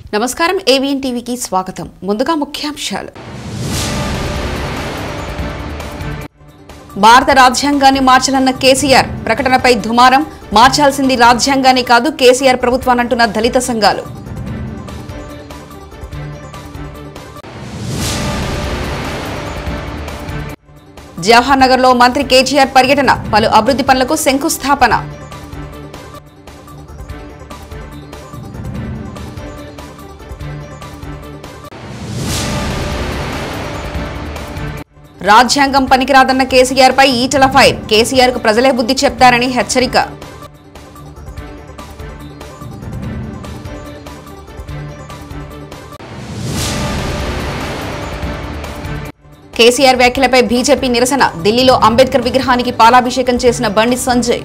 నమస్కారం ఏవిఎన్ టీవీకి స్వాగతం ముందుగా ముఖ్యాంశాలు భారత రాజ్యాంగాన్ని మార్చాలన్న కేసీఆర్ ప్రకటనపై దుమారం మార్చాల్సింది రాజ్యాంగాన్ని కాదు కేసీఆర్ ప్రభుత్వానంటున్న దళిత సంఘాలు జవహర్ నగర్లో మంత్రి కేటీఆర్ పర్యటన పలు అభివృద్ధి పనులకు శంకుస్థాపన రాజ్యాంగం పనికిరాదన్న కేసీఆర్ పై ఈటల ఫైర్ కేసీఆర్ కు ప్రజలే బుద్ధి చెప్తారని హెచ్చరిక కేసీఆర్ వ్యాఖ్యలపై బీజేపీ నిరసన ఢిల్లీలో అంబేద్కర్ విగ్రహానికి పాలాభిషేకం చేసిన బండి సంజయ్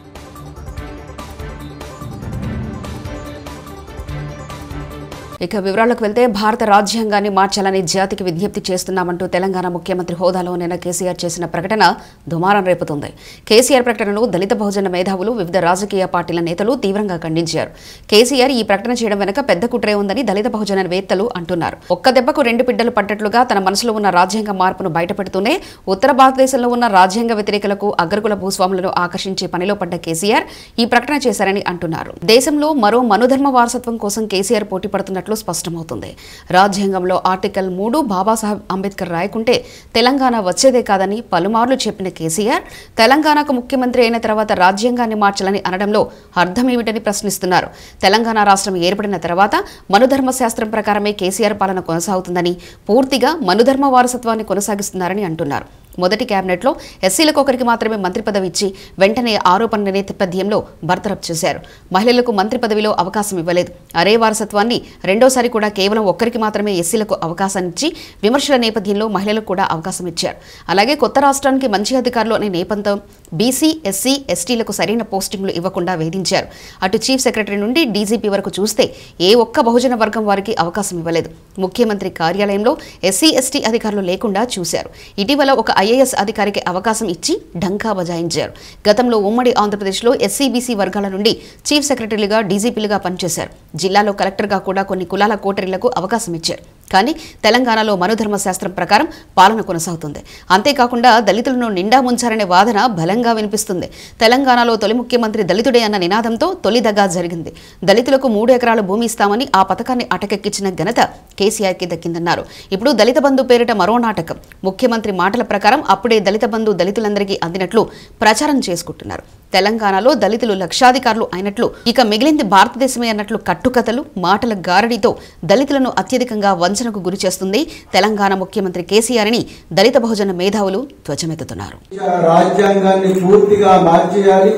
ఇక వివరాలకు వెళ్తే భారత రాజ్యాంగాన్ని మార్చాలని జాతికి విజ్ఞప్తి చేస్తున్నామంటూ తెలంగాణ ముఖ్యమంత్రి హోదాలో నిన్న కేసీఆర్ చేసిన ప్రకటన దుమారం రేపుతుంది కేసీఆర్ ప్రకటనను దళిత బహుజన మేధావులు వివిధ రాజకీయ పార్టీల నేతలు తీవ్రంగా ఖండించారు కేసీఆర్ ఈ ప్రకటన చేయడం వెనుక పెద్ద కుట్రే ఉందని దళిత బహుజన వేత్తలు అంటున్నారు ఒక్క దెబ్బకు రెండు పిడ్డలు పడ్డట్లుగా తన మనసులో ఉన్న రాజ్యాంగ మార్పును బయటపెడుతూనే ఉత్తర భారతదేశంలో ఉన్న రాజ్యాంగ వ్యతిరేకులకు అగ్రకుల భూస్వాములను ఆకర్షించే పనిలో పడ్డ కేసీఆర్ ఈ ప్రకటన చేశారని అంటున్నారు దేశంలో మరో మనుధర్మ వారసత్వం కోసం కేసీఆర్ పోటీ పడుతున్నట్లు స్పష్టమవుతుంది రాజ్యాంగంలో ఆర్టికల్ మూడు బాబాసాహెబ్ అంబేద్కర్ రాయకుంటే తెలంగాణ వచ్చేదే కాదని పలుమార్లు చెప్పిన కేసీఆర్ తెలంగాణకు ముఖ్యమంత్రి అయిన తర్వాత రాజ్యాంగాన్ని మార్చాలని అనడంలో అర్థమేమిటని ప్రశ్నిస్తున్నారు తెలంగాణ రాష్ట్రం ఏర్పడిన తర్వాత మనుధర్మ శాస్త్రం ప్రకారమే కేసీఆర్ పాలన కొనసాగుతుందని పూర్తిగా మనుధర్మ వారసత్వాన్ని కొనసాగిస్తున్నారని అంటున్నారు మొదటి కేబినెట్లో ఎస్సీలకు ఒకరికి మాత్రమే మంత్రి పదవి ఇచ్చి వెంటనే ఆరోపణల నేపథ్యంలో బర్తరఫ్ చేశారు మహిళలకు మంత్రి పదవిలో అవకాశం ఇవ్వలేదు అరే వారసత్వాన్ని రెండోసారి కూడా కేవలం ఒక్కరికి మాత్రమే ఎస్సీలకు అవకాశం ఇచ్చి విమర్శల నేపథ్యంలో మహిళలకు కూడా అవకాశం ఇచ్చారు అలాగే కొత్త రాష్ట్రానికి మంచి అధికారులు అనే నేపథ్యం బీసీ ఎస్సీ ఎస్టీలకు సరైన పోస్టింగ్లు ఇవ్వకుండా వేధించారు అటు చీఫ్ సెక్రటరీ నుండి డీజీపీ వరకు చూస్తే ఏ ఒక్క బహుజన వర్గం వారికి అవకాశం ఇవ్వలేదు ముఖ్యమంత్రి కార్యాలయంలో ఎస్సీ ఎస్టీ అధికారులు లేకుండా చూశారు ఇటీవల ఒక ఐఏఎస్ అధికారికి అవకాశం ఇచ్చి ఢంకా బజాయించారు గతంలో ఉమ్మడి ఆంధ్రప్రదేశ్లో ఎస్సీబీసీ వర్గాల నుండి చీఫ్ సెక్రటరీలుగా డీజీపీలుగా పనిచేశారు జిల్లాలో కలెక్టర్గా కూడా కొన్ని కులాల కోటరీలకు అవకాశం ఇచ్చారు కానీ తెలంగాణలో మనుధర్మ శాస్త్రం ప్రకారం పాలన కొనసాగుతుంది అంతేకాకుండా దళితులను నిండా ముంచారనే వాదన బలంగా వినిపిస్తుంది తెలంగాణలో తొలి ముఖ్యమంత్రి దళితుడే అన్న నినాదంతో తొలి దగా జరిగింది దళితులకు మూడు ఎకరాల భూమి ఇస్తామని ఆ పథకాన్ని అటకెక్కించిన ఘనత కేసీఆర్కి దక్కిందన్నారు ఇప్పుడు దళిత బంధు పేరిట మరో నాటకం ముఖ్యమంత్రి మాటల ప్రకారం అప్పుడే దళిత బంధు దళితులందరికీ అందినట్లు ప్రచారం చేసుకుంటున్నారు తెలంగాణలో దళితులు లక్షాధికారులు అయినట్లు ఇక మిగిలింది భారతదేశమే అన్నట్లు కట్టుకథలు మాటల గారడితో దళితులను అత్యధికంగా వంచనకు గురి చేస్తుంది తెలంగాణ ముఖ్యమంత్రి కేసీఆర్ అని దళిత బహుజన మేధావులు ధ్వజమెత్తుతున్నారు రాజ్యాంగాన్ని పూర్తిగా మార్చేయాలి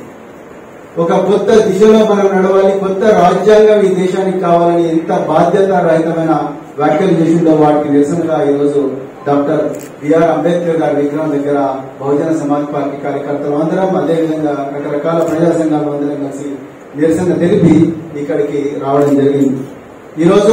ఒక కొత్త దిశలో మనం నడవాలి కొత్త రాజ్యాంగం ఈ దేశానికి కావాలని ఎంత బాధ్యత రహితమైన వ్యాఖ్యలు చేసిందో వాటికి నిరసనగా ఈరోజు డాక్టర్ బిఆర్ అంబేద్కర్ గారి విగ్రహం దగ్గర బహుజన సమాజ్ పార్టీ కార్యకర్తలు అందరం అదేవిధంగా రకరకాల ప్రజా సంఘాలు అందరం కలిసి నిరసన తెలిపి ఇక్కడికి రావడం జరిగింది ఈరోజు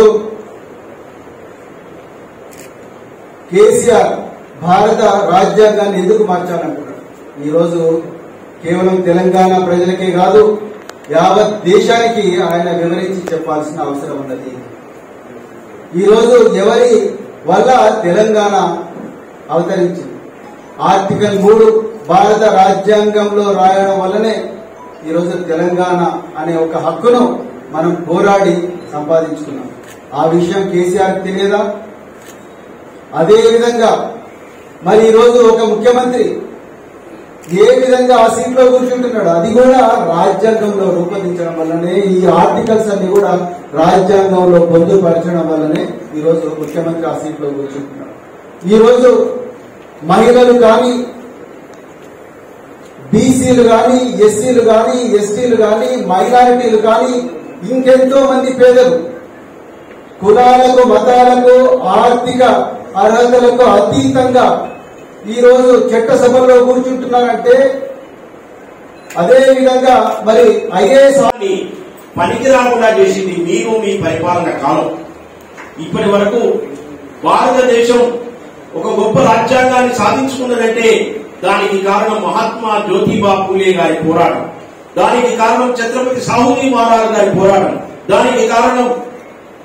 కేసీఆర్ భారత రాజ్యాంగాన్ని ఎందుకు మార్చాలంటున్నాడు ఈరోజు కేవలం తెలంగాణ ప్రజలకే కాదు యావత్ దేశానికి ఆయన వివరించి చెప్పాల్సిన అవసరం ఉన్నది ఈరోజు ఎవరి వల్ల తెలంగాణ అవతరించింది ఆర్టికల్ మూడు భారత రాజ్యాంగంలో రాయడం వల్లనే ఈరోజు తెలంగాణ అనే ఒక హక్కును మనం పోరాడి సంపాదించుకున్నాం ఆ విషయం కేసీఆర్ తెలియదా అదే విధంగా మరి ఈరోజు ఒక ముఖ్యమంత్రి ఏ విధంగా ఆ సీట్లో కూర్చుంటున్నాడు అది కూడా రాజ్యాంగంలో రూపొందించడం వల్లనే ఈ ఆర్టికల్స్ అన్ని కూడా రాజ్యాంగంలో పొందుపరచడం వల్లనే ఈరోజు ముఖ్యమంత్రి ఆ సీట్లో కూర్చుంటున్నాడు ఈరోజు మహిళలు కానీ బీసీలు కానీ ఎస్సీలు కానీ ఎస్టీలు కానీ మైనారిటీలు కానీ ఇంకెంతో మంది పేదలు కులాలకు మతాలకు ఆర్థిక అర్హతలకు అతీతంగా ఈ రోజు చట్టసభల్లో కూర్చుంటున్నారంటే అదే విధంగా మరి ఐఏఎస్ రాష్ట్రాన్ని పనికి రాకుండా చేసింది మీరు మీ పరిపాలన కాలం ఇప్పటి వరకు భారతదేశం ఒక గొప్ప రాజ్యాంగాన్ని సాధించుకున్నదంటే దానికి కారణం మహాత్మా జ్యోతిబా పూలే గారి పోరాటం దానికి కారణం ఛత్రపతి సాహుజీ మహారాజ్ గారి పోరాటం దానికి కారణం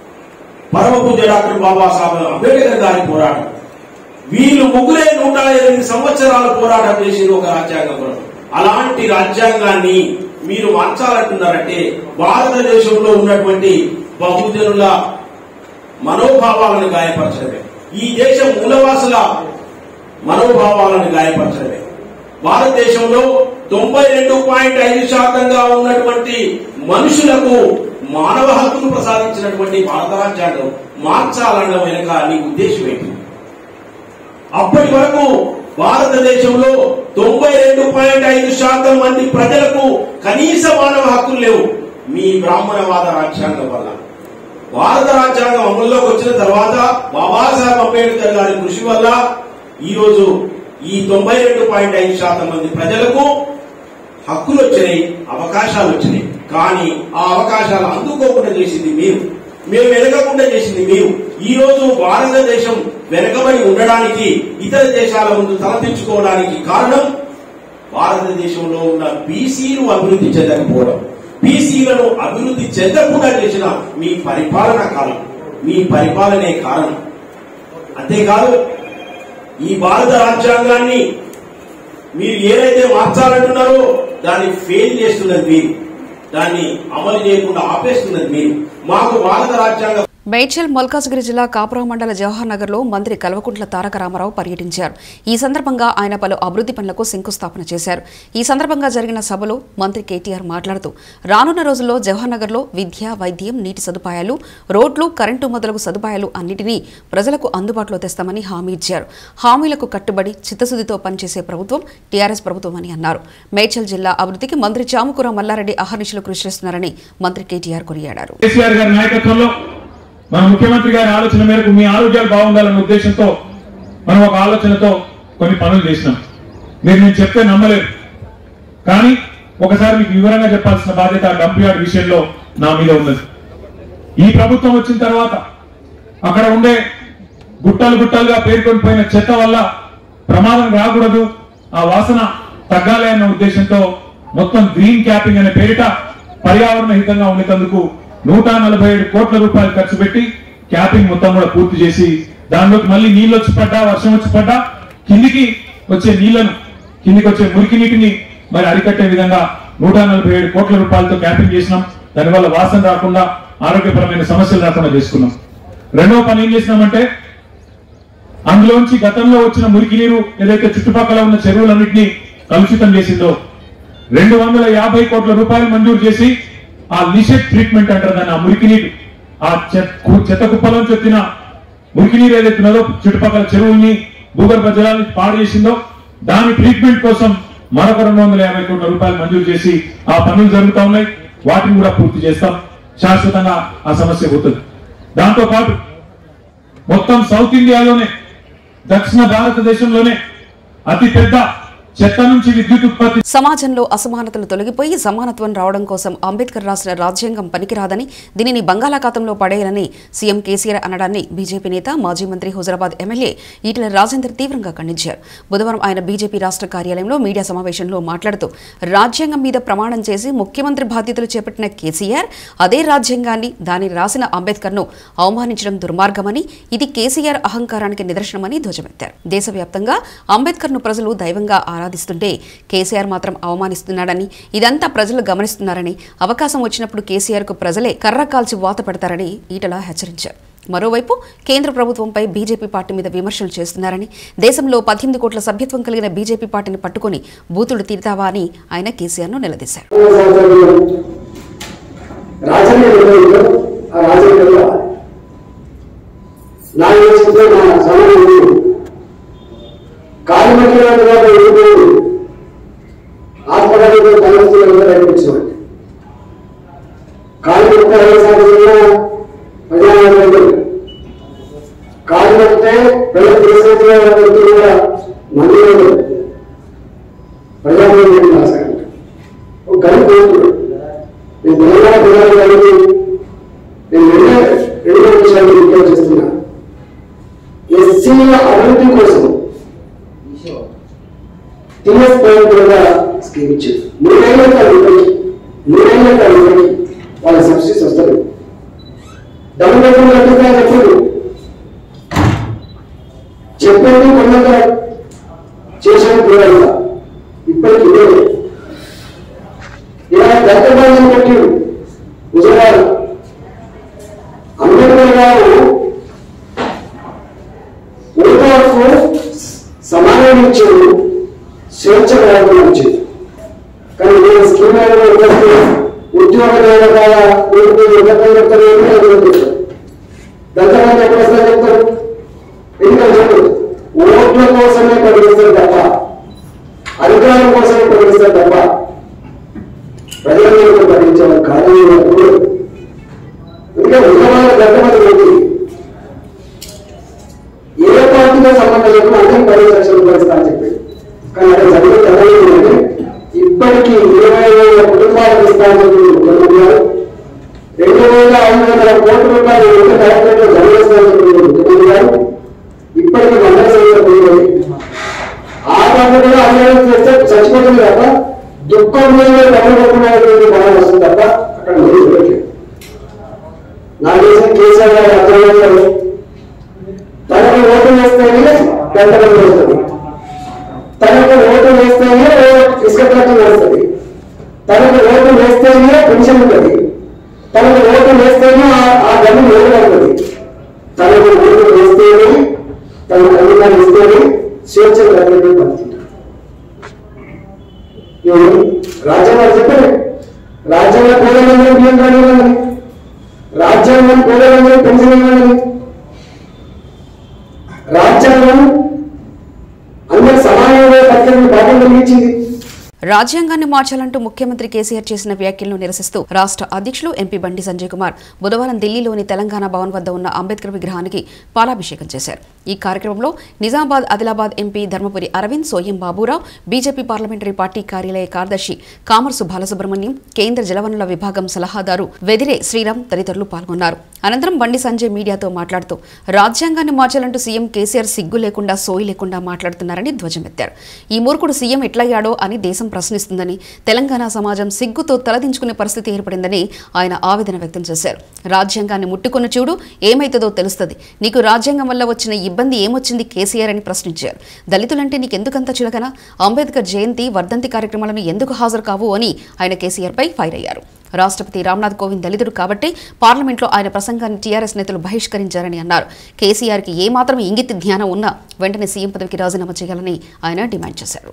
పరమ పూజ్య డాక్టర్ బాబాసాహెబ్ అంబేద్కర్ గారి పోరాటం వీళ్ళు ముగ్గురే నూట ఎనిమిది సంవత్సరాల పోరాటం చేసింది ఒక రాజ్యాంగం కొరకు అలాంటి రాజ్యాంగాన్ని మీరు మార్చాలంటున్నారంటే భారతదేశంలో ఉన్నటువంటి బహుజనుల మనోభావాలను గాయపరచడమే ఈ దేశం మూలవాసుల మనోభావాలను గాయపరచడమే భారతదేశంలో తొంభై రెండు పాయింట్ ఐదు శాతంగా ఉన్నటువంటి మనుషులకు మానవ హక్కును ప్రసాదించినటువంటి భారత రాజ్యాంగం మార్చాలన్న వెనుక నీ ఉద్దేశం ఏంటి అప్పటి వరకు భారతదేశంలో తొంభై రెండు పాయింట్ ఐదు శాతం మంది ప్రజలకు కనీస మానవ హక్కులు లేవు మీ బ్రాహ్మణవాద రాజ్యాంగం వల్ల భారత రాజ్యాంగం అమల్లోకి వచ్చిన తర్వాత బాబాసాహెబ్ అంబేద్కర్ గారి కృషి వల్ల ఈ రోజు ఈ తొంభై రెండు పాయింట్ ఐదు శాతం మంది ప్రజలకు హక్కులు వచ్చినాయి అవకాశాలు వచ్చినాయి కానీ ఆ అవకాశాలు అందుకోకుండా చేసింది మీరు మేము వెనకకుండా చేసింది మీరు ఈ రోజు భారతదేశం వెనకబడి ఉండడానికి ఇతర దేశాల ముందు తలపించుకోవడానికి కారణం భారతదేశంలో ఉన్న బీసీలు అభివృద్ధి చెందకపోవడం బీసీలను అభివృద్ధి చెందకుండా చేసిన మీ పరిపాలన కాలం మీ పరిపాలనే కారణం అంతేకాదు ఈ భారత రాజ్యాంగాన్ని మీరు ఏదైతే మార్చాలంటున్నారో దాన్ని ఫెయిల్ చేస్తున్నది మీరు దాన్ని అమలు చేయకుండా ఆపేస్తున్నది మీరు మాకు భారత రాజ్యాంగం మేడ్చల్ మల్కాజ్గిరి జిల్లా కాపురం మండల జవహర్ నగర్ లో మంత్రి కల్వకుంట్ల తారక రామారావు పర్యటించారు ఈ సందర్భంగా ఆయన పలు అభివృద్ధి పనులకు శంకుస్థాపన చేశారు ఈ సందర్భంగా జరిగిన సభలో మంత్రి కేటీఆర్ మాట్లాడుతూ రానున్న రోజుల్లో జవహర్ నగర్ లో విద్య వైద్యం నీటి సదుపాయాలు రోడ్లు కరెంటు మొదలగు సదుపాయాలు అన్నిటినీ ప్రజలకు అందుబాటులో తెస్తామని హామీ ఇచ్చారు హామీలకు కట్టుబడి చిత్తశుద్దితో పనిచేసే ప్రభుత్వం టీఆర్ఎస్ ప్రభుత్వం అని అన్నారు మేడ్చల్ జిల్లా అభివృద్ధికి మంత్రి చాముకూర మల్లారెడ్డి అహర్నిశలు కృషి చేస్తున్నారని మంత్రి కేటీఆర్ కొనియాడారు కేసీఆర్ గారి నాయకత్వంలో మన ముఖ్యమంత్రి గారి ఆలోచన మేరకు మీ ఆరోగ్యాలు బాగుండాలన్న ఉద్దేశంతో మనం ఒక ఆలోచనతో కొన్ని పనులు చేసినాం మీరు నేను చెప్తే నమ్మలేరు కానీ ఒకసారి మీకు వివరంగా చెప్పాల్సిన బాధ్యత ఆ డంప్ యార్డ్ విషయంలో నా మీద ఉన్నది ఈ ప్రభుత్వం వచ్చిన తర్వాత అక్కడ ఉండే గుట్టలు గుట్టలుగా పేర్కొని పోయిన చెత్త వల్ల ప్రమాదం రాకూడదు ఆ వాసన తగ్గాలి అన్న ఉద్దేశంతో మొత్తం గ్రీన్ క్యాపింగ్ అనే పేరిట పర్యావరణ హితంగా ఉండేందుకు నూట నలభై ఏడు కోట్ల రూపాయలు ఖర్చు పెట్టి క్యాపింగ్ మొత్తం కూడా పూర్తి చేసి దానిలోకి మళ్ళీ నీళ్ళు వచ్చి పడ్డా వర్షం వచ్చి పడ్డా కిందికి వచ్చే నీళ్లను కిందికి వచ్చే మురికి నీటిని మరి అరికట్టే విధంగా నూట నలభై ఏడు కోట్ల రూపాయలతో క్యాపింగ్ చేసినాం దానివల్ల వాసన రాకుండా ఆరోగ్యపరమైన సమస్యలు రాకుండా చేసుకున్నాం రెండవ పని ఏం చేసినామంటే అందులోంచి గతంలో వచ్చిన మురికి నీరు ఏదైతే చుట్టుపక్కల ఉన్న చెరువులన్నింటినీ కలుషితం చేసిందో రెండు వందల యాభై కోట్ల రూపాయలు మంజూరు చేసి ఆ లిషెట్ ట్రీట్మెంట్ అంటారు దాన్ని ఆ మురికి నీరు ఆ చెత్త కు- చెత్త కుప్పలోంచి వచ్చిన మురికి నీరు ఏదైతే ఉన్నదో చుట్టుపక్కల చెరువుల్ని భూగర్భ జలాన్ని పాడు చేసిందో దాని ట్రీట్మెంట్ కోసం మరొక రెండు వందల యాభై కోట్ల రూపాయలు మంజూరు చేసి ఆ పనులు జరుగుతా ఉన్నాయి వాటిని కూడా పూర్తి చేస్తాం శాశ్వతంగా ఆ సమస్య పోతుంది దాంతో పాటు మొత్తం సౌత్ ఇండియాలోనే దక్షిణ భారతదేశంలోనే అతి పెద్ద చెత్త నుంచి విద్యుత్ ఉత్పత్తి సమాజంలో అసమానతలు తొలగిపోయి సమానత్వం రావడం కోసం అంబేద్కర్ రాసిన రాజ్యాంగం పనికిరాదని దీనిని బంగాళాఖాతంలో పడేయాలని సీఎం కేసీఆర్ అనడాన్ని బీజేపీ నేత మాజీ మంత్రి హుజరాబాద్ ఎమ్మెల్యే ఈటెల రాజేందర్ తీవ్రంగా ఖండించారు బుధవారం ఆయన బీజేపీ రాష్ట్ర కార్యాలయంలో మీడియా సమావేశంలో మాట్లాడుతూ రాజ్యాంగం మీద ప్రమాణం చేసి ముఖ్యమంత్రి బాధ్యతలు చేపట్టిన కేసీఆర్ అదే రాజ్యాంగాన్ని దాని రాసిన అంబేద్కర్ను అవమానించడం దుర్మార్గమని ఇది కేసీఆర్ అహంకారానికి నిదర్శనమని ధ్వజమెత్తారు దేశవ్యాప్తంగా అంబేద్కర్ను ప్రజలు దైవంగా ఆరాధిస్తుంటే కేసీఆర్ మాత్రం అవమానిస్తున్నాడని ఇదంతా ప్రజలు గమనిస్తున్నారని అవకాశం వచ్చినప్పుడు కేసీఆర్కు ప్రజలే కర్ర కాల్చి వాత పెడతారని ఈటల హెచ్చరించారు మరోవైపు కేంద్ర ప్రభుత్వంపై బీజేపీ పార్టీ మీద విమర్శలు చేస్తున్నారని దేశంలో పద్దెనిమిది కోట్ల సభ్యత్వం కలిగిన బీజేపీ పార్టీని పట్టుకుని బూతులు తిడతావా అని ఆయన కేసీఆర్ను నిలదీశారు రాజకీయ నిర్ణయంలో ఆ రాజకీయంలో నా యోచిస్తే నా సమయంలో కార్మికులుగా ఎదుగుతూ ఆత్మహత్యతో తలెత్తులుగా కనిపించేవాడు కార్మిక సాధించిన ప్రజానందరూ కార్మికుతే ప్రజల దేశంలో కూడా మందిలో ప్రజానందరూ రాశాడు ఒక గని కోరుతున్నాడు నేను తెలంగాణ ప్రజలు కలిగి నేను రెండే రెండో విషయాలు విజ్ఞప్తి చేస్తున్నా ఎస్సీల అభివృద్ధి కోసం టీఎస్ పాయింట్ కూడా స్కీమ్ ఇచ్చింది మూడేళ్ల కాలం ఇప్పటికి మూడేళ్ల కాలం ఇప్పటికి వాళ్ళ సబ్సిడీస్ వస్తారు డబ్బులు ఎప్పుడు కట్టిస్తా చెప్పారు చెప్పేది కొండంత చేసాను కూడా ఇప్పటికి ఇదే ఇలా దత్తబాజీ పెట్టాడు గుజరాత్ అంబేద్కర్ గారు ఓటాకు సమాధానం ఇచ్చాడు స్వేచ్ఛ ప్రయాణం ఇచ్చాడు కానీ నేను స్కీమ్ వస్తే ఉద్యోగ నియామకాల వీటికి ఇబ్బంది చెప్తారు దళితమంది ఎక్కడ వస్తారు చెప్తారు ఎందుకంటే చెప్పు ఓట్ల కోసమే పనిచేస్తారు తప్ప అధికారం కోసమే పనిచేస్తారు తప్ప ప్రజల మీద పనిచేవారు కాదు అన్నప్పుడు ఎందుకంటే ఉద్యమాల దళితమంది వ్యక్తి ఏ పార్టీతో సంబంధం లేకుండా అందరికి పది లక్షల రూపాయలు ఇస్తా అని చెప్పి కానీ అక్కడ జరిగే కథలు ఏంటంటే ఇప్పటికీ ఇరవై వేల కుటుంబాలకు ఇస్తా అని చెప్పి ముఖ్యమంత్రి గారు రెండు వేల ఐదు వందల కోట్ల రూపాయలు ఎంత కార్యక్రమంలో జరిగేస్తారని చెప్పి ముఖ్యమంత్రి గారు ఇప్పటికీ మండల సంఖ్య పోయింది ఆ పనులు కూడా అన్యాయం చేస్తే చచ్చిపోతుంది తప్ప దుఃఖం మీద డబ్బులు పడుతున్నటువంటి మనం వస్తుంది తప్ప అక్కడ లేదు చూడట్లేదు నా దేశం కేసీఆర్ గారు అర్థం తనకు ఓటు వేస్తేనే గంటలు వస్తుంది తనకు ఓటు వేస్తేనే ఇసుక ట్రక్కులు వస్తుంది తనకు ఓటు వేస్తేనే పెన్షన్ ఉంటుంది తనకు ఓటు వేస్తేనే ఆ- ఆ గమ్యం నిలబడుతుంది తనకు ఓటు వేస్తేనే తనకు అధికారం ఇస్తేనే స్వేచ్ఛ కలిగినట్టు పడుతుంటారు రాజ్యాంగం చెప్పండి రాజ్యాంగ కోదలందరూ బియ్యం కానివ్వండి రాజ్యాంగం కోదలందరూ పెన్షన్ ఇవ్వండి రాజ్యాంగం అందరికి సమానమైన పద్ధతిని భాగం కలిగించింది రాజ్యాంగాన్ని మార్చాలంటూ ముఖ్యమంత్రి కేసీఆర్ చేసిన వ్యాఖ్యలను నిరసిస్తూ రాష్ట్ర అధ్యక్షులు ఎంపీ బండి సంజయ్ కుమార్ బుధవారం ఢిల్లీలోని తెలంగాణ భవన్ వద్ద ఉన్న అంబేద్కర్ విగ్రహానికి పాలాభిషేకం చేశారు ఈ కార్యక్రమంలో Nizamabad Adilabad MP Dharmapuri Arvind Soyam Baburao BJP parliamentary party కార్యాలయ కార్యదర్శి కామర్సు బాలసుబ్రహ్మణ్యం కేంద్ర జలవనరుల విభాగం సలహాదారు వెదిరే శ్రీరామ్ తదితరులు పాల్గొన్నారు అనంతరం బండి సంజయ్ మీడియాతో మాట్లాడుతూ రాజ్యాంగాన్ని మార్చాలంటూ సీఎం కేసీఆర్ సిగ్గు లేకుండా సోయి లేకుండా మాట్లాడుతున్నారని ధ్వజమెత్తారు ఈ మూర్ఖుడు సీఎం ఎట్లయ్యాడో అని దేశం ప్రశ్నిస్తుందని తెలంగాణ సమాజం సిగ్గుతో తలదించుకునే పరిస్థితి ఏర్పడిందని ఆయన ఆవేదన వ్యక్తం చేశారు రాజ్యాంగాన్ని ముట్టుకొని చూడు ఏమైతుందో తెలుస్తుంది నీకు రాజ్యాంగం వల్ల వచ్చిన ఇబ్బంది ఏమొచ్చింది కేసీఆర్ అని ప్రశ్నించారు దళితులంటే నీకెందుకంత చిలకన అంబేద్కర్ జయంతి వర్ధంతి కార్యక్రమాలను ఎందుకు హాజరు కావు అని ఆయన కేసీఆర్పై ఫైర్ అయ్యారు రాష్ట్రపతి రామ్నాథ్ కోవింద్ దళితుడు కాబట్టి పార్లమెంట్లో ఆయన ప్రసంగాన్ని టీఆర్ఎస్ నేతలు బహిష్కరించారని అన్నారు కేసీఆర్కి ఏమాత్రం ఇంగిత జ్ఞానం ఉన్నా వెంటనే సీఎం పదవికి రాజీనామా చేయాలని ఆయన డిమాండ్ చేశారు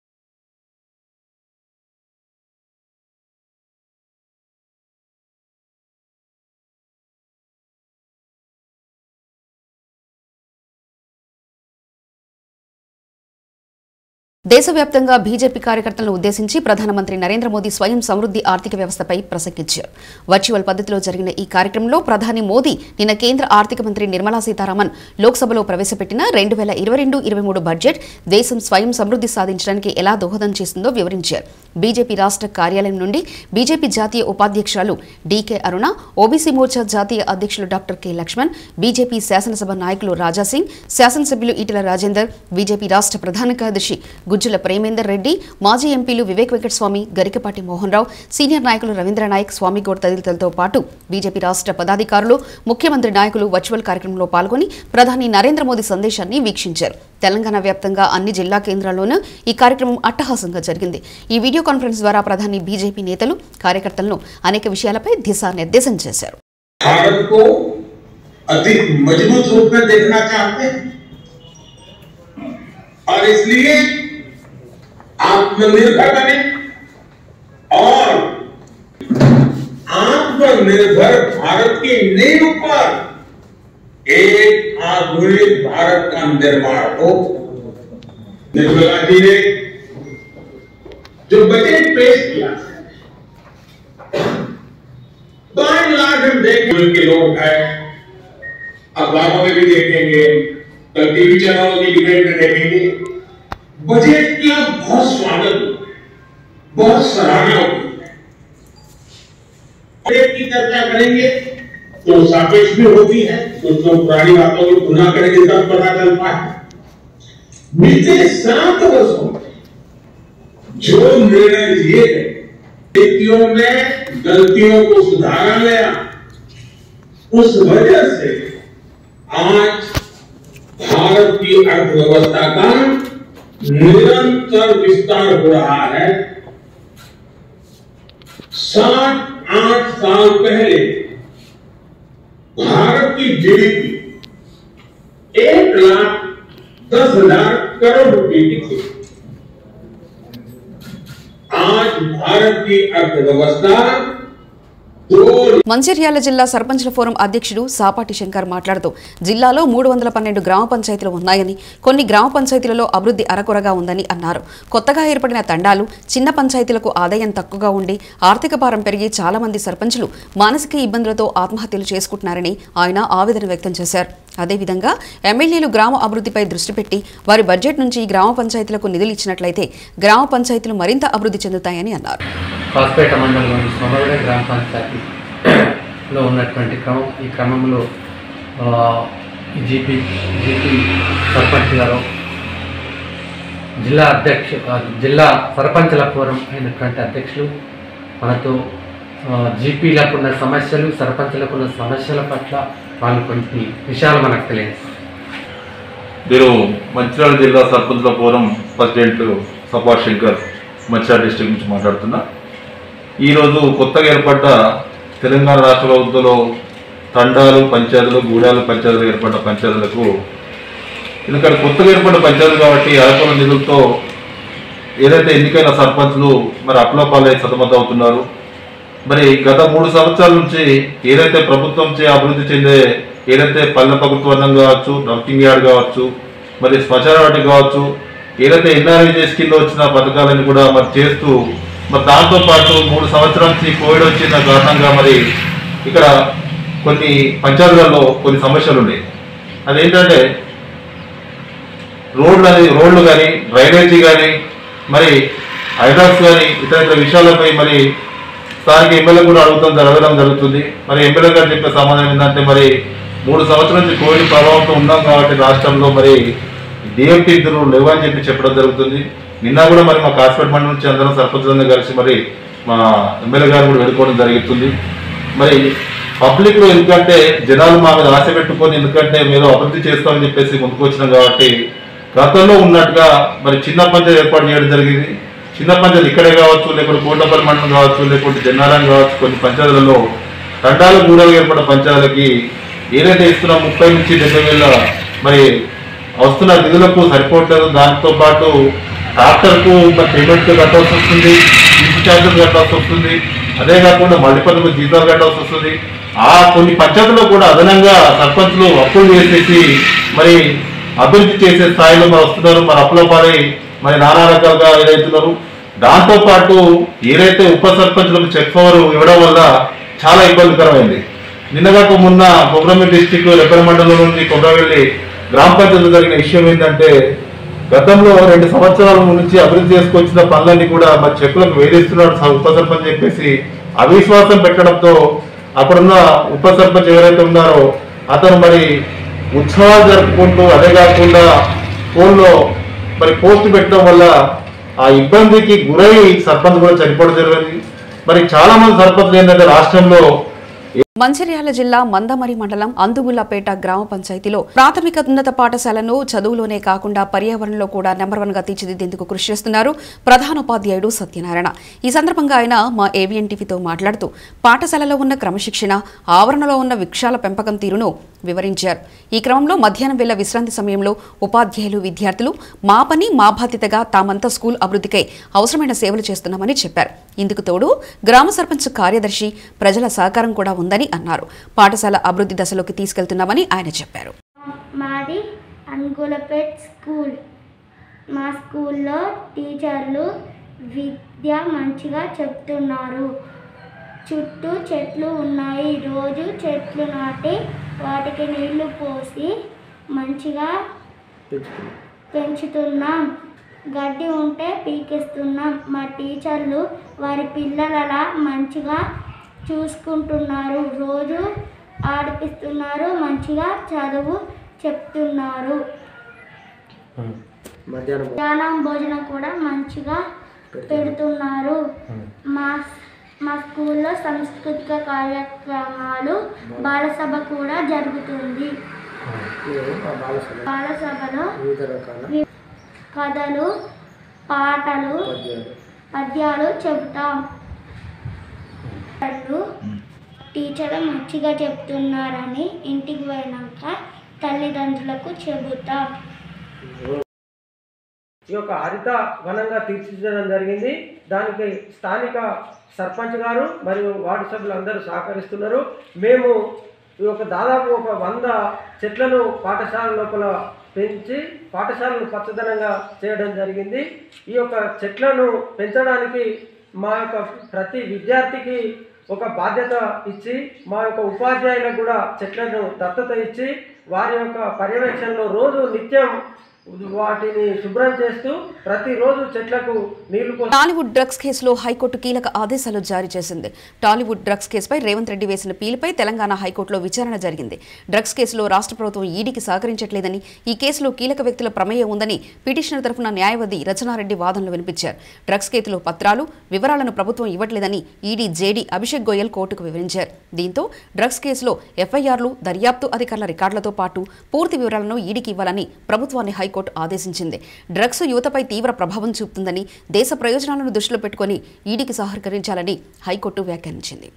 దేశవ్యాప్తంగా బీజేపీ కార్యకర్తలను ఉద్దేశించి ప్రధానమంత్రి నరేంద్ర మోదీ స్వయం సమృద్ధి ఆర్థిక వ్యవస్థపై ప్రసంగించారు వర్చువల్ పద్ధతిలో జరిగిన ఈ కార్యక్రమంలో ప్రధాని మోదీ నిన్న కేంద్ర ఆర్థిక మంత్రి నిర్మలా సీతారామన్ లోక్సభలో ప్రవేశపెట్టిన రెండు వేల ఇరవై రెండు ఇరవై మూడు బడ్జెట్ దేశం స్వయం సమృద్ధి సాధించడానికి ఎలా దోహదం చేస్తుందో వివరించారు బీజేపీ రాష్ట్ర కార్యాలయం నుండి బీజేపీ జాతీయ ఉపాధ్యక్షురాలు డీకే అరుణ ఓబీసీ మోర్చా జాతీయ అధ్యక్షులు డాక్టర్ కె లక్ష్మణ్ బీజేపీ శాసనసభ నాయకులు రాజాసింగ్ శాసనసభ్యులు ఈటెల రాజేందర్ బీజేపీ రాష్ట్ర ప్రధాన కార్యదర్శి గుజ్జుల ప్రేమేందర్ రెడ్డి మాజీ ఎంపీలు వివేక్ వెంకటస్వామి గరికపాటి మోహన్ రావు సీనియర్ నాయకులు రవీంద్ర నాయక్ స్వామిగౌడ్ తదితరులతో పాటు బీజేపీ రాష్ట్ర పదాధికారులు ముఖ్యమంత్రి నాయకులు వర్చువల్ కార్యక్రమంలో పాల్గొని ప్రధాని నరేంద్ర మోదీ సందేశాన్ని వీక్షించారు తెలంగాణ వ్యాప్తంగా అన్ని జిల్లా కేంద్రాల్లోనూ ఈ కార్యక్రమం అట్టహాసంగా జరిగింది ఈ వీడియో కాన్ఫరెన్స్ ద్వారా ప్రధాని బీజేపీ నేతలు కార్యకర్తలను అనేక విషయాలపై దిశానిర్దేశం చేశారు भारत को अधिक मजबूत रूप में देखना चाहते हैं और इसलिए आत्मनिर्भर बने और आत्मनिर्भर भारत की नींव पर एक आधुनिक भारत का निर्माण हो निर्मला जी ने जो बजट पेश किया है बाय लाख हम देखें के लोग हैं अखबारों में भी देखेंगे कल टीवी चैनलों की डिबेट में देखेंगे बजट का बहुत स्वागत हुआ, बहुत सराहना हुई है बजट की चर्चा करेंगे तो सापेक्ष भी होती है उसको पुरानी बातों की तुलना करेंगे तब पता चलता है बीते सात वर्षों में जो निर्णय लिए गए नीतियों में गलतियों को सुधारा गया उस वजह से आज भारत की अर्थव्यवस्था का निरंतर विस्तार हो रहा है सात आठ साल पहले भारत की जीडीपी एक लाख दस हजार करोड़ रुपए की थी आज भारत की अर्थव्यवस्था दो మంచిర్యాల జిల్లా సర్పంచ్ల ఫోరం అధ్యక్షుడు సాపాటి శంకర్ మాట్లాడుతూ జిల్లాలో మూడు వందల పన్నెండు గ్రామ పంచాయతీలు ఉన్నాయని కొన్ని గ్రామ పంచాయతీలలో అభివృద్ధి అరకొరగా ఉందని అన్నారు కొత్తగా ఏర్పడిన తండాలు చిన్న పంచాయతీలకు ఆదాయం తక్కువగా ఉండి ఆర్థిక భారం పెరిగి చాలా మంది సర్పంచులు మానసిక ఇబ్బందులతో ఆత్మహత్యలు చేసుకుంటున్నారని ఆయన ఆవేదన వ్యక్తం చేశారు అదేవిధంగా ఎమ్మెల్యేలు గ్రామ అభివృద్ధిపై దృష్టి పెట్టి వారి బడ్జెట్ నుంచి గ్రామ పంచాయతీలకు నిధులు ఇచ్చినట్లయితే గ్రామ పంచాయతీలు మరింత అభివృద్ధి చెందుతాయని అన్నారు కాస్పేట మండలంలోని సోమగడ గ్రామ పంచాయతీలో ఉన్నటువంటి క్రమం ఈ క్రమంలో ఆ, ఈ జీపీ జీపీ సర్పంచ్ గారు జిల్లా అధ్యక్ష ఆ, జిల్లా సర్పంచ్ల ఫోరం అయినటువంటి అధ్యక్షులు మనతో ఆ, జీపీలకు ఉన్న సమస్యలు సర్పంచ్లకు ఉన్న సమస్యల పట్ల వాళ్ళు కొన్ని విషయాలు మనకు తెలియదు నేను మంచిర్యాల జిల్లా సర్పంచ్ల forum president Sapar Shankar Mancherial district నుంచి మాట్లాడుతున్నా ఈరోజు కొత్తగా ఏర్పడ్డ తెలంగాణ రాష్ట్ర ప్రభుత్వంలో తండాలు పంచాయతీలు గూడాలు పంచాయతీలు ఏర్పడ్డ పంచాయతీలకు ఎందుకంటే కొత్తగా ఏర్పడ్డ పంచాయతీలు కాబట్టి అరకొల నిధులతో ఏదైతే ఎన్నికైన సర్పంచ్లు మరి అప్లపాలై సతమతం అవుతున్నారు మరి గత మూడు సంవత్సరాల నుంచి ఏదైతే ప్రభుత్వం చే అభివృద్ధి చెందే ఏదైతే పల్లె ప్రభుత్వం కావచ్చు డంపింగ్ యార్డ్ కావచ్చు మరి శ్మశాన వాటి కావచ్చు ఏదైతే ఎన్ఆర్ఐజెస్ కింద వచ్చిన పథకాలను కూడా మరి చేస్తూ మరి దాంతో పాటు మూడు సంవత్సరాల నుంచి కోవిడ్ వచ్చిన కారణంగా మరి ఇక్కడ కొన్ని పంచాయతీలలో కొన్ని సమస్యలు ఉన్నాయి అదేంటంటే రోడ్లు అని రోడ్లు కానీ డ్రైనేజీ కానీ మరి హైడ్రాక్స్ కానీ ఇతర ఇతర విషయాలపై మరి స్థానిక ఎమ్మెల్యే కూడా అడుగుతాం జరగడం జరుగుతుంది మరి ఎమ్మెల్యే గారు చెప్పే సమాధానం ఏంటంటే మరి మూడు సంవత్సరాల నుంచి కోవిడ్ ప్రభావంతో ఉన్నాం కాబట్టి రాష్ట్రంలో మరి డిఎంపీ ఇద్దరు లేవని చెప్పి చెప్పడం జరుగుతుంది నిన్న కూడా మరి మా కాస్పేట్ మండలం నుంచి అందరం సర్పంచులందరూ కలిసి మరి మా ఎమ్మెల్యే గారు కూడా వెళ్ళుకోవడం జరుగుతుంది మరి పబ్లిక్ లో ఎందుకంటే జనాలు మా మీద ఆశ పెట్టుకొని ఎందుకంటే మీరు అభివృద్ధి చేస్తామని చెప్పేసి ముందుకు వచ్చినాం కాబట్టి గతంలో ఉన్నట్టుగా మరి చిన్న పంచాయతీ ఏర్పాటు చేయడం జరిగింది చిన్న పంచాయతీ ఇక్కడే కావచ్చు లేకుంటే కోటపల్లి మండలం కావచ్చు లేకుంటే జన్నారం కావచ్చు కొన్ని పంచాయతీలలో తండాల గూడలు ఏర్పడిన పంచాయతీలకి ఏదైతే ఇస్తున్నా ముప్పై నుంచి డెబ్బై వేల మరి వస్తున్న నిధులకు సరిపోవట్లేదు దాంతో పాటు ట్రాక్టర్కు మరి పేమెంట్ కట్టాల్సి వస్తుంది ఇంటి ఛార్జెస్ కట్టాల్సి వస్తుంది అదే కాకుండా మల్టీపర్లకు జీతాలు కట్టాల్సి వస్తుంది ఆ కొన్ని పంచాయతీలో కూడా అదనంగా సర్పంచ్లు అప్పులు చేసేసి మరి అభివృద్ధి చేసే స్థాయిలో మరి వస్తున్నారు మరి అప్పుల పాలై మరి నానా రకాలుగా ఏదైతున్నారు దాంతో పాటు ఏదైతే ఉప సర్పంచ్లకు చెక్ పవర్ ఇవ్వడం వల్ల చాలా ఇబ్బందికరమైంది నిన్నగాక మొన్న కొమరమి డిస్టిక్ రెబ్బల మండలం నుండి కొమరవెల్లి గ్రామ పంచాయతీలో జరిగిన విషయం ఏంటంటే గతంలో రెండు సంవత్సరాల నుంచి అభివృద్ధి చేసుకొచ్చిన పనులన్నీ కూడా మరి చెక్కులకు వేధిస్తున్నాడు స- ఉప సర్పంచ్ చెప్పేసి అవిశ్వాసం పెట్టడంతో అక్కడున్న ఉప సర్పంచ్ ఎవరైతే ఉన్నారో అతను మరి ఉత్సవాలు జరుపుకుంటూ అదే కాకుండా ఫోన్లో మరి పోస్ట్ పెట్టడం వల్ల ఆ ఇబ్బందికి గురై సర్పంచ్ కూడా చనిపోవడం జరిగింది మరి చాలా మంది సర్పంచ్లు ఏంటంటే రాష్ట్రంలో మంచిర్యాల జిల్లా మందమరి మండలం అందుగుల్లపేట గ్రామ పంచాయతీలో ప్రాథమిక ఉన్నత పాఠశాలను చదువులోనే కాకుండా పర్యావరణంలో కూడా నెంబర్ వన్ గా తీర్చిదిద్దేందుకు కృషి చేస్తున్నారు ప్రధానోపాధ్యాయుడు సత్యనారాయణ ఈ సందర్భంగా ఆయన మా ఏవిఎన్ టీవీతో మాట్లాడుతూ పాఠశాలలో ఉన్న క్రమశిక్షణ ఆవరణలో ఉన్న వృక్షాల పెంపకం తీరును వివరించారు ఈ క్రమంలో మధ్యాహ్నం వేళ విశ్రాంతి సమయంలో ఉపాధ్యాయులు విద్యార్థులు మా పని మా బాధ్యతగా తామంతా స్కూల్ అభివృద్ధికై అవసరమైన సేవలు చేస్తున్నామని చెప్పారు ఇందుకు తోడు గ్రామ సర్పంచ్ కార్యదర్శి ప్రజల సహకారం కూడా ఉందని అన్నారు పాఠశాల అభివృద్ధి దశలోకి తీసుకెళ్తున్నామని ఆయన చెప్పారు మాది అనుగులపేట్ స్కూల్ మా స్కూల్లో టీచర్లు విద్య మంచిగా చెప్తున్నారు చుట్టూ చెట్లు ఉన్నాయి రోజు చెట్లు నాటి వాటికి నీళ్లు పోసి మంచిగా పెంచుతున్నాం గడ్డి ఉంటే పీకిస్తున్నాం మా టీచర్లు వారి పిల్లలలా మంచిగా చూసుకుంటున్నారు రోజు ఆడిపిస్తున్నారు మంచిగా చదువు చెప్తున్నారు మధ్యాహ్నం భోజనం కూడా మంచిగా పెడుతున్నారు మా మా స్కూల్లో సాంస్కృతిక కార్యక్రమాలు బాలసభ కూడా జరుగుతుంది బాలసభలో వి- కథలు పాటలు పద్యాలు చెబుతాం వాళ్ళు టీచర్ మంచిగా చెప్తున్నారని ఇంటికి పోయినాక తల్లిదండ్రులకు చెబుతాం ఈ యొక్క హరిత వనంగా తీర్చిదిద్దడం జరిగింది దానికి స్థానిక సర్పంచ్ గారు మరియు వార్డు సభ్యులు అందరూ సహకరిస్తున్నారు మేము ఈ యొక్క దాదాపు ఒక వంద చెట్లను పాఠశాల లోపల పెంచి పాఠశాలను పచ్చదనంగా చేయడం జరిగింది ఈ యొక్క చెట్లను పెంచడానికి మా యొక్క ప్రతి విద్యార్థికి ఒక బాధ్యత ఇచ్చి మా యొక్క ఉపాధ్యాయులకు కూడా చెట్లను దత్తత ఇచ్చి వారి యొక్క పర్యవేక్షణలో రోజు నిత్యం వాటిని శుభ్రం చేస్తూ ప్రతిరోజు చెట్లకు నీళ్లు పోసి టాలీవుడ్ డ్రగ్స్ కేసులో హైకోర్టు కీలక ఆదేశాలు జారీ చేసింది టాలీవుడ్ డ్రగ్స్ కేసుపై రేవంత్ రెడ్డి వేసిన పీలుపై తెలంగాణ హైకోర్టులో విచారణ జరిగింది డ్రగ్స్ కేసులో రాష్ట్ర ప్రభుత్వం ఈడీకి సహకరించట్లేదని ఈ కేసులో కీలక వ్యక్తుల ప్రమేయం ఉందని పిటిషనర్ తరఫున న్యాయవాది రచనారెడ్డి వాదనలు వినిపించారు డ్రగ్స్ కేసులో పత్రాలు వివరాలను ప్రభుత్వం ఇవ్వట్లేదని ఈడీ జేడీ అభిషేక్ గోయల్ కోర్టుకు వివరించారు దీంతో డ్రగ్స్ కేసులో ఎఫ్ఐఆర్లు దర్యాప్తు అధికారుల రికార్డులతో పాటు పూర్తి వివరాలను ఈడీకి ఇవ్వాలని ప్రభుత్వాన్ని హైకోర్టు ఆదేశించింది డ్రగ్స్ యువతపై తీవ్ర ప్రభావం చూపుతుందని దేశ ప్రయోజనాలను దృష్టిలో పెట్టుకుని ఈడీకి సహకరించాలని హైకోర్టు వ్యాఖ్యానించింది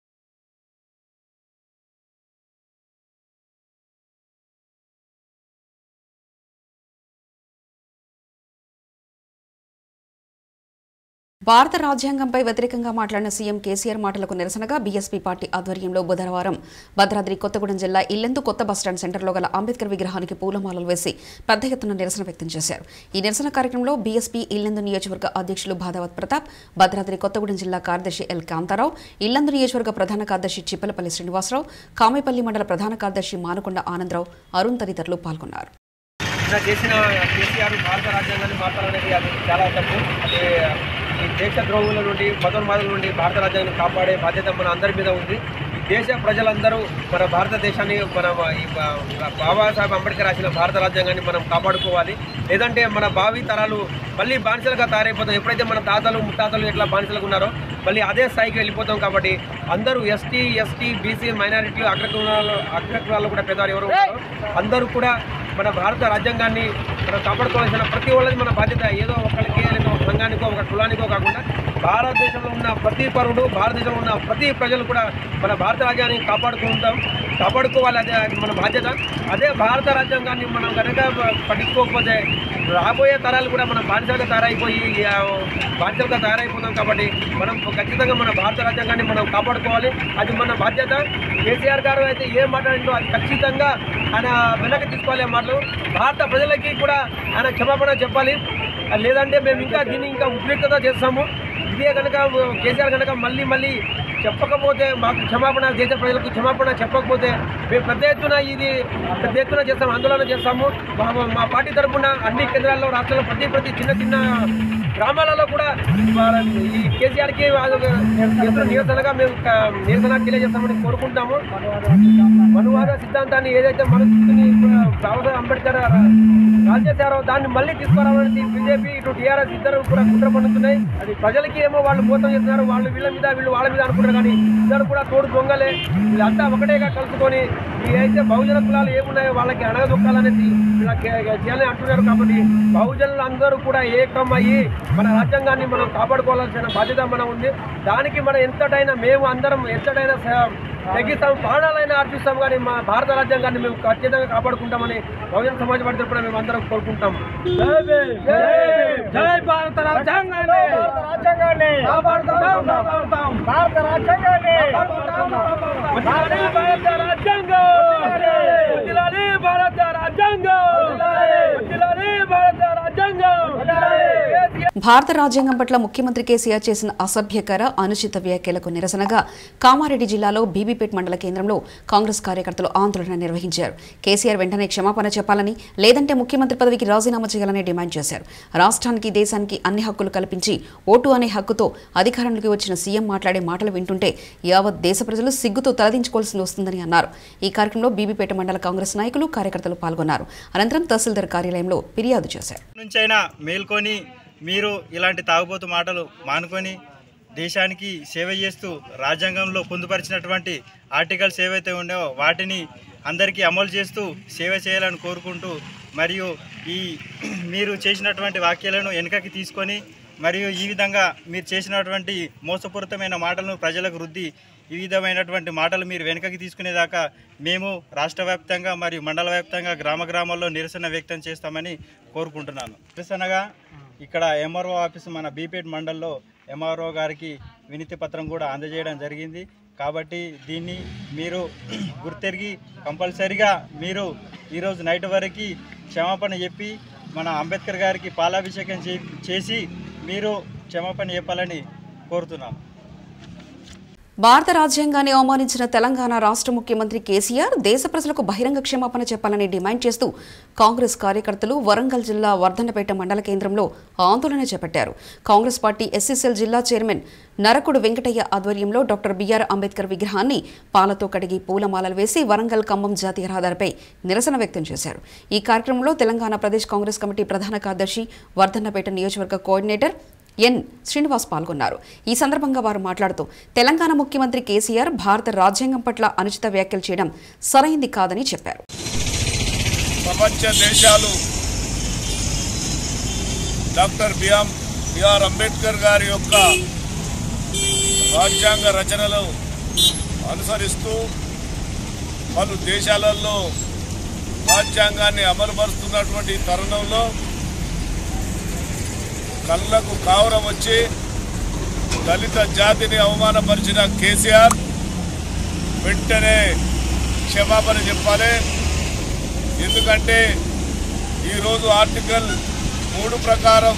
భారత రాజ్యాంగంపై వ్యతిరేకంగా మాట్లాడిన సీఎం కేసీఆర్ మాటలకు నిరసనగా బీఎస్పీ పార్టీ ఆధ్వర్యంలో బుధవారం భద్రాద్రి కొత్తగూడెం జిల్లా ఇల్లెందు కొత్త బస్టాండ్ సెంటర్లో గల అంబేద్కర్ విగ్రహానికి పూలమాలలు వేసి పెద్ద ఎత్తున నిరసన వ్యక్తం చేశారు ఈ నిరసన కార్యక్రమంలో బీఎస్పీ ఇల్లెందు నియోజకవర్గ అధ్యక్షులు భాదావత్ ప్రతాప్ భద్రాద్రి కొత్తగూడెం జిల్లా కార్యదర్శి ఎల్ కాంతారావు ఇల్లందు నియోజకవర్గ ప్రధాన కార్యదర్శి చిప్పలపల్లి శ్రీనివాసరావు కామేపల్లి మండల ప్రధాన కార్యదర్శి మానుకొండ ఆనందరావు అరుణ్ తదితరులు పాల్గొన్నారు ఇలా చేసిన కేసీఆర్ భారత రాజ్యాంగాన్ని మార్చాలనేది అది చాలా తప్పు అది ఈ దేశ ద్రోహుల నుండి మతోన్మాదుల నుండి భారత రాజ్యాంగాన్ని కాపాడే బాధ్యత మన అందరి మీద ఉంది ఈ దేశ ప్రజలందరూ మన భారతదేశాన్ని మన ఈ బా- బాబాసాహెబ్ అంబేద్కర్ రాసిన భారత రాజ్యాంగాన్ని మనం కాపాడుకోవాలి లేదంటే మన భావి తరాలు మళ్ళీ బానిసలుగా తయారైపోతాం ఎప్పుడైతే మన తాతలు ముత్తాతలు ఎట్లా బానిసలుగా ఉన్నారో మళ్ళీ అదే స్థాయికి వెళ్ళిపోతాం కాబట్టి అందరూ ఎస్టీ ఎస్టీ బీసీ మైనారిటీలు అగ్రకులాలు అగ్రకులాలు కూడా పెద్దవారు ఎవరు ఉన్నారో అందరూ కూడా మన భారత రాజ్యాంగాన్ని మనం కాపాడుకోవాల్సిన ప్రతి వాళ్ళది మన బాధ్యత ఏదో ఒకరికి లేదా ఒక సంఘానికో ఒక కులానికో కాకుండా భారతదేశంలో ఉన్న ప్రతి పౌరుడు భారతదేశంలో ఉన్న ప్రతి ప్రజలు కూడా మన భారత రాజ్యాన్ని కాపాడుకుంటాం కాపాడుకోవాలి అదే అది మన బాధ్యత అదే భారత రాజ్యాంగాన్ని మనం కనుక పట్టించుకోకపోతే రాబోయే తరాలు కూడా మన బానిసలుగా తయారైపోయి ఆ, బానిసలుగా తయారైపోతాం కాబట్టి మనం ఖచ్చితంగా మన భారత రాజ్యాంగాన్ని మనం కాపాడుకోవాలి అది మన బాధ్యత కేసీఆర్ గారు అయితే ఏం మాట్లాడిందో అది ఖచ్చితంగా ఆయన వెనక్కి తీసుకోవాలి ఆ మాటలు భారత ప్రజలకి కూడా ఆయన క్షమాపణ చెప్పాలి లేదంటే మేము ఇంకా దీన్ని ఇంకా ఉద్రిక్తత చేస్తాము ఇదే కనుక కేసీఆర్ కనుక మళ్ళీ మళ్ళీ చెప్పకపోతే మాకు క్షమాపణ దేశ ప్రజలకు క్షమాపణ చెప్పకపోతే మేము పెద్ద ఎత్తున ఇది పెద్ద ఎత్తున చేస్తాము ఆందోళన చేస్తాము మా మా పార్టీ తరఫున అన్ని కేంద్రాల్లో రాష్ట్రాల్లో ప్రతి ప్రతి చిన్న చిన్న గ్రామాలలో కూడా వాళ్ళ ఈ కేసీఆర్కి అదొక ఎదురు నిరసనగా మేము క- నిరసన తెలియజేస్తామని కోరుకుంటాము మనువాద సిద్ధాంతాన్ని ఏదైతే మనసుని బాబాసాహెబ్ అంబేద్కర్ రాజేశారో దాన్ని మళ్ళీ తీసుకురావాలని బీజేపీ ఇటు టీఆర్ఎస్ ఇద్దరు కూడా కుట్ర పన్నుతున్నాయి అది ప్రజలకి ఏమో వాళ్ళు మోసం చేస్తున్నారు వాళ్ళు వీళ్ళ మీద వీళ్ళు వాళ్ళ మీద అనుకుంటారు కానీ ఇద్దరు కూడా తోడు దొంగలే వీళ్ళంతా ఒకటేగా కలుసుకొని ఏదైతే బహుజన కులాలు ఏమున్నాయో వాళ్ళకి అడగదొక్కాలనేది ఇలా కే- చేయాలని అంటున్నారు కాబట్టి బహుజనులు అందరూ కూడా ఏకం అయ్యి మన రాజ్యాంగాన్ని మనం కాపాడుకోవాల్సిన బాధ్యత మనం ఉంది దానికి మనం ఎంతటైనా మేము అందరం ఎంతటైనా స- తగ్గిస్తాం ప్రాణాలైనా అర్పిస్తాం కానీ మా భారత రాజ్యాంగాన్ని మేము ఖచ్చితంగా కాపాడుకుంటామని బహుజన సమాజ పార్టీ తరపున మేము అందరం కోరుకుంటాం జై భారత రాజ్యాంగాన్ని రాజ్యాంగాన్ని కాపాడుకుంటాం కాపాడుతాం భారత రాజ్యాంగాన్ని వదిలాలి భారత రాజ్యాంగం వదిలాలి భారత రాజ్యాంగం వదిలాలి భారత రాజ్యాంగం భారత రాజ్యాంగం పట్ల ముఖ్యమంత్రి కేసీఆర్ చేసిన అసభ్యకర అనుచిత వ్యాఖ్యలకు నిరసనగా కామారెడ్డి జిల్లాలో బీబీపేట్ మండల కేంద్రంలో కాంగ్రెస్ కార్యకర్తలు ఆందోళన నిర్వహించారు కేసీఆర్ వెంటనే క్షమాపణ చెప్పాలని లేదంటే ముఖ్యమంత్రి పదవికి రాజీనామా చేయాలని డిమాండ్ చేశారు రాష్ట్రానికి దేశానికి అన్ని హక్కులు కల్పించి ఓటు అనే హక్కుతో అధికారంలోకి వచ్చిన సీఎం మాట్లాడే మాటలు వింటుంటే యావత్ దేశ ప్రజలు సిగ్గుతో తలదించుకోవాల్సి వస్తుందని అన్నారు ఈ కార్యక్రమంలో బీబీపేట మండల కాంగ్రెస్ నాయకులు కార్యకర్తలు పాల్గొన్నారు అనంతరం తహసీల్దార్ కార్యాలయంలో ఫిర్యాదు చేశారు నుంచైనా మేల్కొని మీరు ఇలాంటి తాగుబోతు మాటలు మానుకొని దేశానికి సేవ చేస్తూ రాజ్యాంగంలో పొందుపరిచినటువంటి ఆర్టికల్స్ ఏవైతే ఉన్నాయో వాటిని అందరికీ అమలు చేస్తూ సేవ చేయాలని కోరుకుంటూ మరియు ఈ మీరు చేసినటువంటి వాక్యాలను వెనుకకి తీసుకొని మరియు ఈ విధంగా మీరు చేసినటువంటి మోసపూరితమైన మాటలను ప్రజలకు రుద్ది ఈ విధమైనటువంటి మాటలు మీరు వెనుకకి తీసుకునేదాకా మేము రాష్ట్ర వ్యాప్తంగా మరియు మండల వ్యాప్తంగా గ్రామ గ్రామాల్లో నిరసన వ్యక్తం చేస్తామని కోరుకుంటున్నాను నిరసనగా ఇక్కడ ఎంఆర్ఓ ఆఫీస్ మన బీపేట్ మండల్లో ఎంఆర్ఓ గారికి వినతి పత్రం కూడా అందజేయడం జరిగింది కాబట్టి దీన్ని మీరు గుర్తెరిగి కంపల్సరిగా మీరు ఈరోజు నైట్ వరకు క్షమాపణ చెప్పి మన అంబేద్కర్ గారికి పాలాభిషేకం చే చేసి మీరు క్షమాపణ చెప్పాలని కోరుతున్నాను భారత రాజ్యాంగాన్ని అవమానించిన తెలంగాణ రాష్ట్ర ముఖ్యమంత్రి కేసీఆర్ దేశ ప్రజలకు బహిరంగ క్షమాపణ చెప్పాలని డిమాండ్ చేస్తూ కాంగ్రెస్ కార్యకర్తలు వరంగల్ జిల్లా వర్ధన్నపేట మండల కేంద్రంలో ఆందోళన చేపట్టారు కాంగ్రెస్ పార్టీ ఎస్సీసీఎల్ జిల్లా చైర్మన్ నరకుడు వెంకటయ్య ఆధ్వర్యంలో డాక్టర్ బిఆర్ అంబేద్కర్ విగ్రహాన్ని పాలతో కడిగి పూలమాలలు వేసి వరంగల్ ఖమ్మం జాతీయ రహదారిపై నిరసన వ్యక్తం చేశారు ఈ కార్యక్రమంలో తెలంగాణ ప్రదేశ్ కాంగ్రెస్ కమిటీ ప్రధాన కార్యదర్శి వర్ధన్నపేట నియోజకవర్గ కోఆర్డినేటర్ ఎన్ శ్రీనివాస్ పాల్గొన్నారు ఈ సందర్భంగా వారు మాట్లాడుతూ తెలంగాణ ముఖ్యమంత్రి కేసీఆర్ భారత రాజ్యాంగం పట్ల అనుచిత వ్యాఖ్యలు చేయడం సరైంది కాదని చెప్పారు ప్రపంచ దేశాలు డాక్టర్ బిఆర్ బిఆర్ అంబేద్కర్ గారి యొక్క రాజ్యాంగ రచనలు అనుసరిస్తూ పలు దేశాలలో రాజ్యాంగాన్ని అమలుపరుస్తున్నటువంటి ఈ తరుణంలో కళ్ళకు కావరం వచ్చి దళిత జాతిని అవమానపరిచిన కేసీఆర్ వెంటనే క్షమాపణ చెప్పాలి ఎందుకంటే ఈరోజు ఆర్టికల్ మూడు ప్రకారం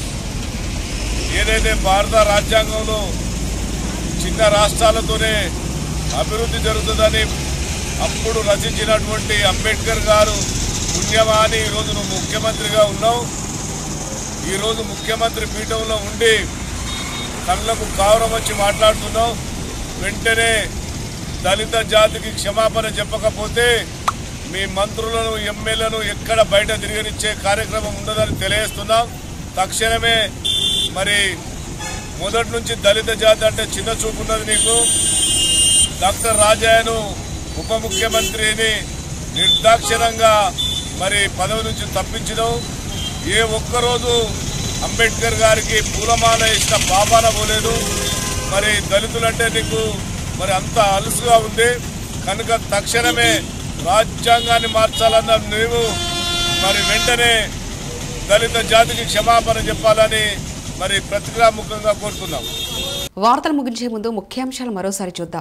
ఏదైతే భారత రాజ్యాంగంలో చిన్న రాష్ట్రాలతోనే అభివృద్ధి జరుగుతుందని అప్పుడు రచించినటువంటి అంబేద్కర్ గారు పుణ్యమా అని ఈరోజు నువ్వు ముఖ్యమంత్రిగా ఉన్నావు ఈరోజు ముఖ్యమంత్రి పీఠంలో ఉండి కళ్ళకు కావరం వచ్చి మాట్లాడుతున్నావు వెంటనే దళిత జాతికి క్షమాపణ చెప్పకపోతే మీ మంత్రులను ఎమ్మెల్యేలను ఎక్కడ బయట తిరగనిచ్చే కార్యక్రమం ఉండదని తెలియజేస్తున్నాం తక్షణమే మరి మొదటి నుంచి దళిత జాతి అంటే చిన్న చూపు ఉన్నది నీకు డాక్టర్ రాజాయను ఉప ముఖ్యమంత్రిని నిర్దాక్షిణంగా మరి పదవి నుంచి తప్పించడం ఏ ఒక్కరోజు అంబేద్కర్ గారికి పూలమాల ఇచ్చిన పాపాన పోలేదు మరి దళితులంటే నీకు మరి అంత అలుసుగా ఉంది కనుక తక్షణమే రాజ్యాంగాన్ని మార్చాలన్న నీవు మరి వెంటనే దళిత జాతికి క్షమాపణ చెప్పాలని మరి ప్రతిక్రియాముఖంగా కోరుతున్నాం వార్తలు ముగించే ముందు ముఖ్యాంశాలు మరోసారి చూద్దాం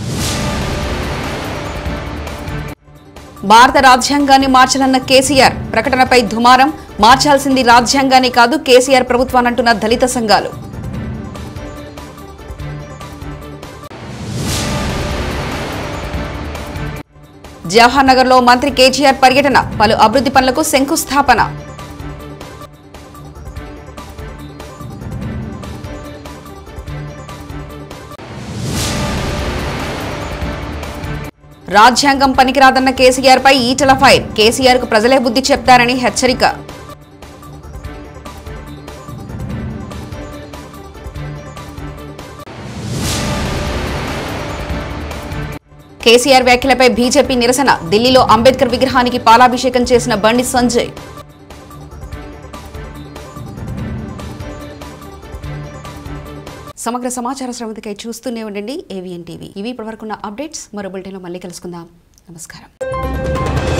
భారత రాజ్యాంగాన్ని మార్చాలన్న కేసీఆర్ ప్రకటనపై దుమారం మార్చాల్సింది రాజ్యాంగాన్ని కాదు కేసీఆర్ ప్రభుత్వానంటున్న దళిత సంఘాలు జవహర్ నగర్లో మంత్రి కేటీఆర్ పర్యటన పలు అభివృద్ధి పనులకు శంకుస్థాపన రాజ్యాంగం పనికిరాదన్న కేసీఆర్ పై ఈటల ఫైర్ కేసీఆర్ కు ప్రజలే బుద్ధి చెప్తారని హెచ్చరిక కేసీఆర్ వ్యాఖ్యలపై బీజేపీ నిరసన ఢిల్లీలో అంబేద్కర్ విగ్రహానికి పాలాభిషేకం చేసిన బండి సంజయ్ సమగ్ర సమాచార శ్రవంతికై చూస్తూనే ఉండండి ఏవిఎన్ టీవీ ఇవి ఇప్పటివరకున్న అప్డేట్స్ మరో బులెటిన్లో మళ్ళీ కలుసుకుందాం నమస్కారం